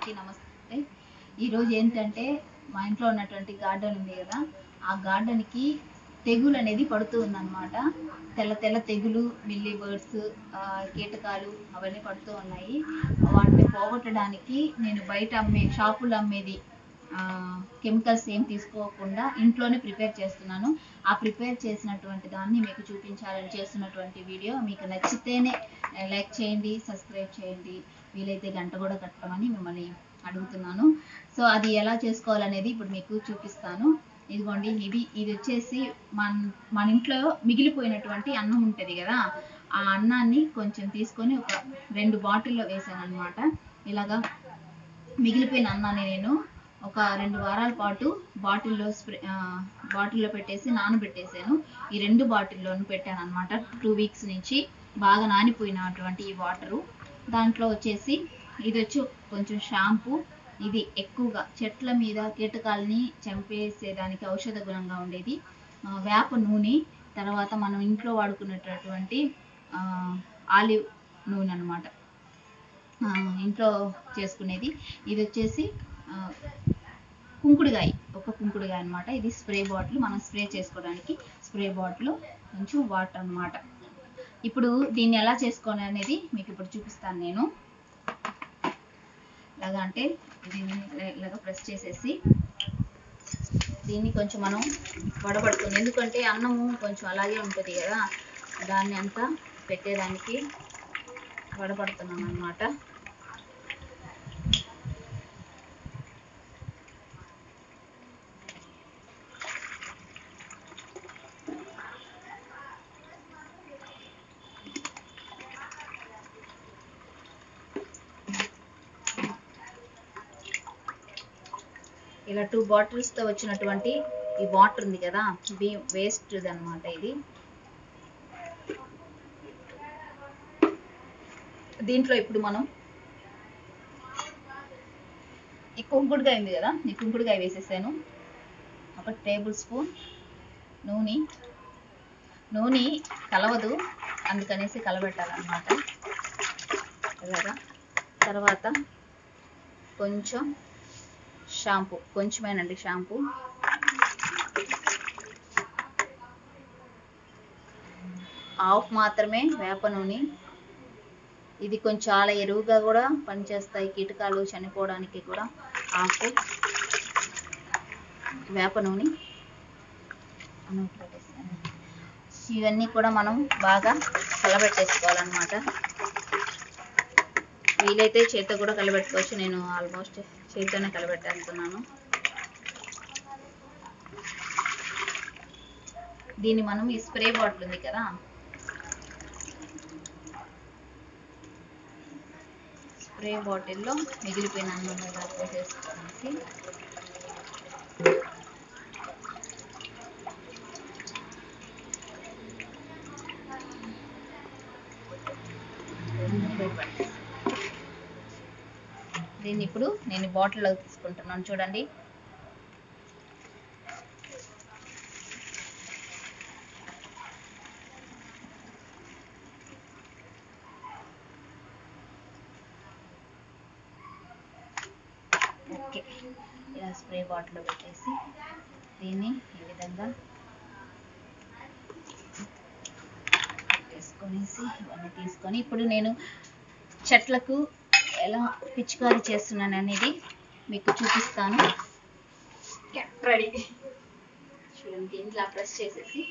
అందరికీ నమస్తే ఈరోజు ఏంటంటే మా ఇంట్లో ఉన్నటువంటి గార్డెన్ ఉంది కదా ఆ గార్డెన్కి తెగులు అనేది పడుతూ ఉందన్నమాట తెల్ల తెల్ల తెగులు మిల్లీ బర్డ్స్ కీటకాలు అవన్నీ పడుతూ ఉన్నాయి వాటిని పోగొట్టడానికి నేను బయట అమ్మే షాపులో అమ్మేది కెమికల్స్ ఏం తీసుకోకుండా ఇంట్లోనే ప్రిపేర్ చేస్తున్నాను ఆ ప్రిపేర్ చేసినటువంటి దాన్ని మీకు చూపించాలని చేస్తున్నటువంటి వీడియో మీకు నచ్చితేనే లైక్ చేయండి సబ్స్క్రైబ్ చేయండి వీలైతే గంట కూడా కట్టమని మిమ్మల్ని అడుగుతున్నాను సో అది ఎలా చేసుకోవాలనేది ఇప్పుడు మీకు చూపిస్తాను ఇదిగోండి ఇది ఇది వచ్చేసి మన మన ఇంట్లో మిగిలిపోయినటువంటి అన్నం ఉంటుంది కదా ఆ అన్నాన్ని కొంచెం తీసుకొని ఒక రెండు బాటిల్లో వేసాను అనమాట ఇలాగా మిగిలిపోయిన అన్నాన్ని నేను ఒక రెండు వారాల పాటు బాటిల్లో స్ప్రే బాటిల్లో పెట్టేసి నానబెట్టేసాను ఈ రెండు బాటిల్లోనూ పెట్టాను అనమాట టూ వీక్స్ నుంచి బాగా నానిపోయినటువంటి ఈ వాటరు దాంట్లో వచ్చేసి ఇది వచ్చి కొంచెం షాంపూ ఇది ఎక్కువగా చెట్ల మీద కీటకాలని చంపేసేదానికి ఔషధ గుణంగా ఉండేది ఆ, వేప నూనె తర్వాత మనం ఇంట్లో వాడుకునేటటువంటి ఆ, ఆలివ్ నూనె అనమాట ఇంట్లో చేసుకునేది ఇది వచ్చేసి ఆ, కుంకుడుగాయ ఒక కుంకుడుగాయ అనమాట ఇది స్ప్రే బాటిల్ మనం స్ప్రే చేసుకోవడానికి స్ప్రే బాటిల్ కొంచెం వాటర్ అన్నమాట ఇప్పుడు దీన్ని ఎలా చేసుకోవాలి అనేది మీకు ఇప్పుడు చూపిస్తాను నేను ఎలాగా అంటే దీన్ని ఇలాగ ప్రెస్ చేసేసి దీన్ని కొంచెం మనం వడబడుతుంది ఎందుకంటే అన్నము కొంచెం అలాగే ఉంటుంది కదా దాన్ని అంతా పెట్టేదానికి వడబడుతున్నాం అన్నమాట ఇలా టూ బాటిల్స్తో వచ్చినటువంటి ఈ వాటర్ ఉంది కదా బీ వేస్ట్ అనమాట ఇది దీంట్లో ఇప్పుడు మనం ఈ కుంకుడుకాయ ఉంది కదా ఈ కుంకుడుకాయ వేసేసాను ఒక టేబుల్ స్పూన్ నూనె నూనె కలవదు అందుకనేసి కలబెట్టాలన్నమాట ఇలాగా తర్వాత కొంచెం షాంపూ కొంచెమేనండి షాంపూ హాఫ్ మాత్రమే వేప నూనె ఇది కొంచెం చాలా ఎరువుగా కూడా పనిచేస్తాయి కీటకాలు చనిపోవడానికి కూడా హాఫ్ వేప నూనె ఇవన్నీ కూడా మనం బాగా కలబెట్టేసుకోవాలన్నమాట వీలైతే చేతితో కూడా కలబెట్టుకోవచ్చు నేను ఆల్మోస్ట్ చేతితోనే కలబెట్టేస్తున్నాను దీన్ని మనం ఈ స్ప్రే బాటిల్ ఉంది కదా స్ప్రే బాటిల్లో మిగిలిపోయిన అన్నం ఇలా పోసేసుకొనేసి దీన్ని ఇప్పుడు నేను బాటిల్లో తీసుకుంటున్నాను చూడండి ఓకే ఇలా స్ప్రే బాటిల్లో పెట్టేసి దీన్ని ఈ విధంగా పెట్టేసుకొనేసి ఇవన్నీ తీసుకొని ఇప్పుడు నేను చెట్లకు ఎలా పిచికారీ చేస్తున్నాను అనేది మీకు చూపిస్తాను రెడీ చూడండి దీంట్లో ప్రెస్ చేసేసి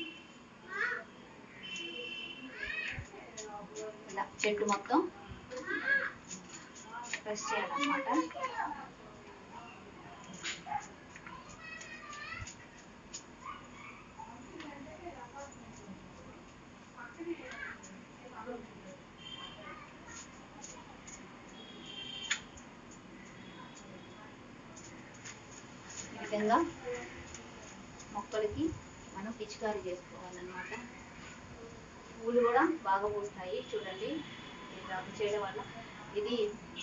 ఇలా చెట్టు మొత్తం ప్రెస్ చేయాలన్నమాట ఈ విధంగా మొక్కలకి మనం పిచికారీ చేసుకోవాలన్నమాట పూలు కూడా బాగా పూస్తాయి చూడండి ఇలా చేయడం వల్ల ఇది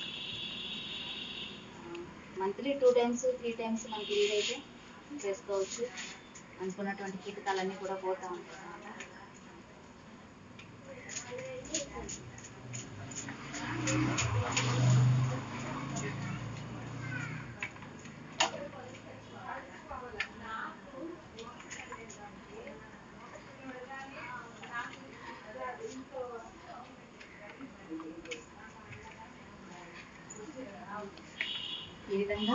monthly two times three times మనకి వీలైతే చేసుకోవచ్చు అనుకున్నటువంటి కీటకాలన్నీ కూడా పోతూ ఉంటాయి అన్నమాట ఈ విధంగా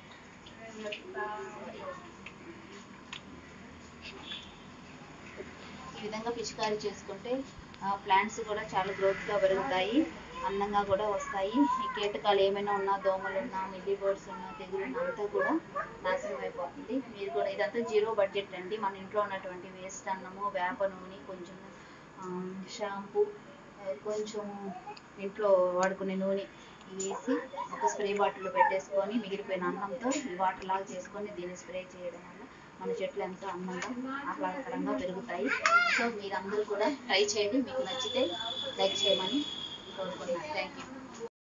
ఈ విధంగా పిచికారీ చేసుకుంటే ప్లాంట్స్ కూడా చాలా గ్రోత్గా పెరుగుతాయి అందంగా కూడా వస్తాయి ఈ కీటకాలు ఏమైనా ఉన్నా దోమలు ఉన్నా మిల్లీ బర్డ్స్ ఉన్నా తెగులు ఉన్నా అంతా కూడా నాశనం అయిపోతుంది మీరు కూడా ఇదంతా జీరో బడ్జెట్ అండి మన ఇంట్లో ఉన్నటువంటి వేస్ట్ అన్నము వేప నూనె కొంచెం షాంపూ కొంచెం ఇంట్లో వాడుకునే నూనె వేసి ఒక స్ప్రే బాటిల్లో పెట్టేసుకొని మిగిలిపోయిన అన్నంతో ఈ వాటర్ లాగా చేసుకొని దీన్ని స్ప్రే చేయడం వల్ల మన చెట్లు ఎంతో అందంగా ఆహ్లాదకరంగా పెరుగుతాయి సో మీరందరూ కూడా ట్రై చేయండి మీకు నచ్చితే లైక్ చేయమని కోరుకుంటున్నాను థ్యాంక్ యూ